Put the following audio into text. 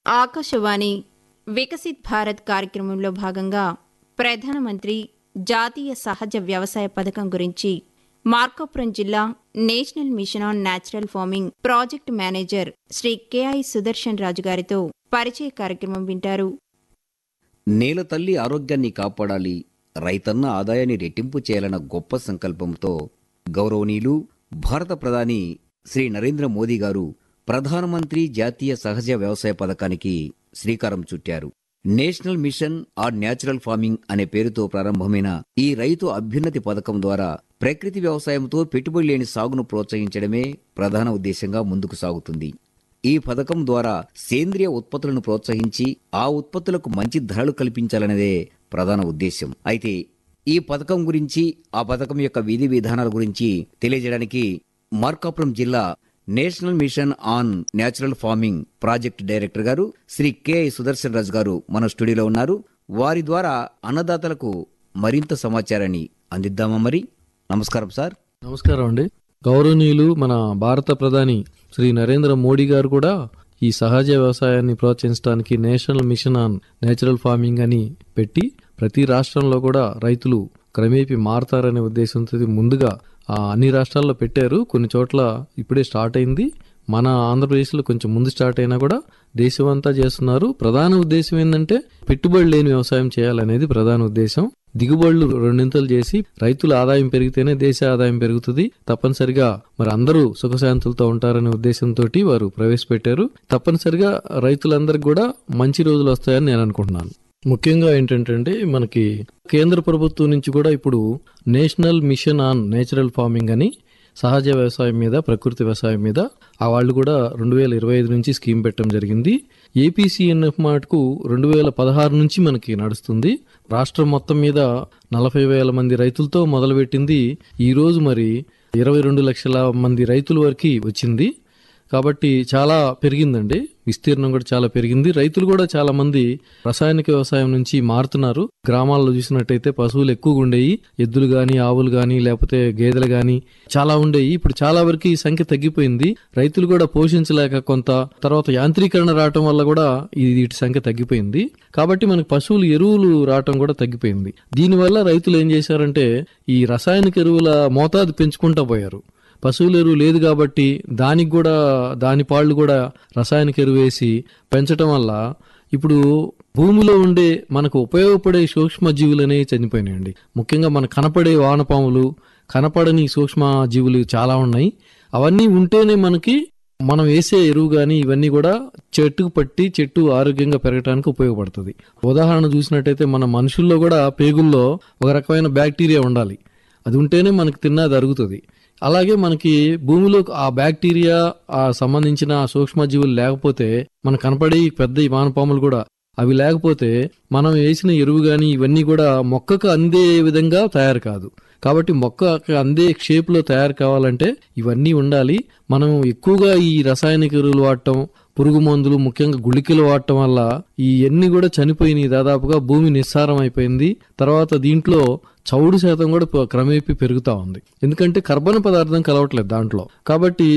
ఆకాశవాణి వికసిత్ భారత్ కార్యక్రమంలో భాగంగా ప్రధానమంత్రి జాతీయ సహజ వ్యవసాయ పథకం గురించి మార్కాపురం జిల్లా national mission on natural farming project manager Shri K I Sudarshan Raju గారితో పరిచయ కార్యక్రమం వింటారు నేల తల్లి ఆరోగ్యాన్ని కాపాడాలి రైతన్న ఆదాయాన్ని రెట్టింపు చేయాలన్న గొప్ప సంకల్పంతో గౌరవనీయులు భారత ప్రధాని శ్రీ నరేంద్ర మోదీ గారు ప్రధానమంత్రి జాతీయ సహజ వ్యవసాయ పథకానికి శ్రీకారం చుట్టారు national mission on natural farming అనే పేరుతో ప్రారంభమైన ఈ రైతు అభ్యున్నతి పథకం ద్వారా ప్రకృతి వ్యవసాయంతో పెట్టుబడి లేని సాగును ప్రోత్సహించడమే ప్రధాన ఉద్దేశంగా ముందుకు సాగుతుంది ఈ పథకం ద్వారా సేంద్రియ ఉత్పత్తులను ప్రోత్సహించి ఆ ఉత్పత్తులకు మంచి ధరలు కల్పించాలనేదే ప్రధాన ఉద్దేశం అయితే ఈ పథకం గురించి ఆ పథకం యొక్క విధి విధానాల గురించి తెలియజేయడానికి మార్కాపురం జిల్లా national mission on natural farming project director గారు శ్రీ కె సుదర్శన్ రాజు గారు మన స్టూడియోలో ఉన్నారు వారి ద్వారా అన్నదాతలకు మరింత సమాచారాన్ని అందిద్దామా మరి నమస్కారం సార్ నమస్కారం అండి గౌరవనీయులు మన భారత ప్రధాని శ్రీ నరేంద్ర మోడీ గారు కూడా ఈ సహజ వ్యవసాయాన్ని ప్రోత్సహించడానికి national mission on natural farming అని పెట్టి ప్రతి రాష్ట్రంలో కూడా రైతులు క్రమేపీ మారతారనే ఉద్దేశంతో ముందుగా ఆ, అన్ని రాష్ట్రాల్లో పెట్టారు కొన్ని చోట్ల ఇప్పుడే స్టార్ట్ అయింది మన ఆంధ్రప్రదేశ్లో కొంచెం ముందు స్టార్ట్ అయినా కూడా దేశమంతా చేస్తున్నారు ప్రధాన ఉద్దేశం ఏంటంటే పెట్టుబడి లేని వ్యవసాయం చేయాలనేది ప్రధాన ఉద్దేశం దిగుబడులు రెండింతలు చేసి రైతుల ఆదాయం పెరిగితేనే దేశ ఆదాయం పెరుగుతుంది తప్పనిసరిగా మరి అందరూ సుఖశాంతులతో ఉంటారనే ఉద్దేశంతో వారు ప్రవేశపెట్టారు తప్పనిసరిగా రైతులందరికీ కూడా మంచి రోజులు వస్తాయని నేను అనుకుంటున్నాను ముఖ్యంగా ఏంటంటే మనకి కేంద్ర ప్రభుత్వం నుంచి కూడా ఇప్పుడు national mission on natural farming అని సహజ వ్యవసాయం మీద ప్రకృతి వ్యవసాయం మీద ఆ వాళ్ళు కూడా రెండు వేల ఇరవై ఐదు నుంచి స్కీమ్ పెట్టడం జరిగింది ఏపీసీఎన్ఎఫ్ మాటకు రెండు వేల పదహారు నుంచి మనకి నడుస్తుంది రాష్ట్రం మొత్తం మీద నలభై వేల మంది రైతులతో మొదలుపెట్టింది ఈ రోజు మరి ఇరవై రెండు లక్షల మంది రైతుల వరకు వచ్చింది కాబట్టి చాలా పెరిగిందండి విస్తీర్ణం కూడా చాలా పెరిగింది రైతులు కూడా చాలా మంది రసాయనిక వ్యవసాయం నుంచి మారుతున్నారు గ్రామాల్లో చూసినట్టయితే పశువులు ఎక్కువగా ఉండేవి ఎద్దులు గాని ఆవులు గాని లేకపోతే గేదెలు గాని చాలా ఉండేవి ఇప్పుడు చాలా వరకు ఈ సంఖ్య తగ్గిపోయింది రైతులు కూడా పోషించలేక కొంత తర్వాత యాంత్రీకరణ రావటం వల్ల కూడా ఈ వీటి సంఖ్య తగ్గిపోయింది కాబట్టి మనకి పశువులు ఎరువులు రావటం కూడా తగ్గిపోయింది దీనివల్ల రైతులు ఏం చేశారంటే ఈ రసాయనిక ఎరువుల మోతాదు పెంచుకుంటా పోయారు పశువుల ఎరువు లేదు కాబట్టి దానికి కూడా దాని పాళ్ళు కూడా రసాయనిక ఎరువు వేసి పెంచటం వల్ల ఇప్పుడు భూమిలో ఉండే మనకు ఉపయోగపడే సూక్ష్మ జీవులు అనేవి చనిపోయినాయండి ముఖ్యంగా మన కనపడే వానపాములు కనపడని సూక్ష్మ జీవులు చాలా ఉన్నాయి అవన్నీ ఉంటేనే మనకి మనం వేసే ఎరువు కానీ ఇవన్నీ కూడా చెట్టుకు పట్టి చెట్టు ఆరోగ్యంగా పెరగడానికి ఉపయోగపడుతుంది ఉదాహరణ చూసినట్టయితే మన మనుషుల్లో కూడా పేగుల్లో ఒక రకమైన బ్యాక్టీరియా ఉండాలి అది ఉంటేనే మనకి తిన్నది అరుగుతుంది అలాగే మనకి భూమిలో ఆ బ్యాక్టీరియా ఆ సంబంధించిన సూక్ష్మజీవులు లేకపోతే మనకు కనపడే ఈ పెద్ద ఈ వానపాములు కూడా అవి లేకపోతే మనం వేసిన ఎరువు గాని ఇవన్నీ కూడా మొక్కకు అందే విధంగా తయారు కాదు కాబట్టి మొక్క అందే షేప్ లో తయారు కావాలంటే ఇవన్నీ ఉండాలి మనం ఎక్కువగా ఈ రసాయనిక ఎరువులు వాడటం పురుగు మందులు ముఖ్యంగా గుళికలు వాడటం వల్ల ఈ ఎన్ని కూడా చనిపోయినాయి దాదాపుగా భూమి నిస్సారం అయిపోయింది తర్వాత దీంట్లో చౌడు శాతం కూడా ప- క్రమేపీ పెరుగుతా ఉంది ఎందుకంటే కర్బన పదార్థం కలవట్లేదు దాంట్లో కాబట్టి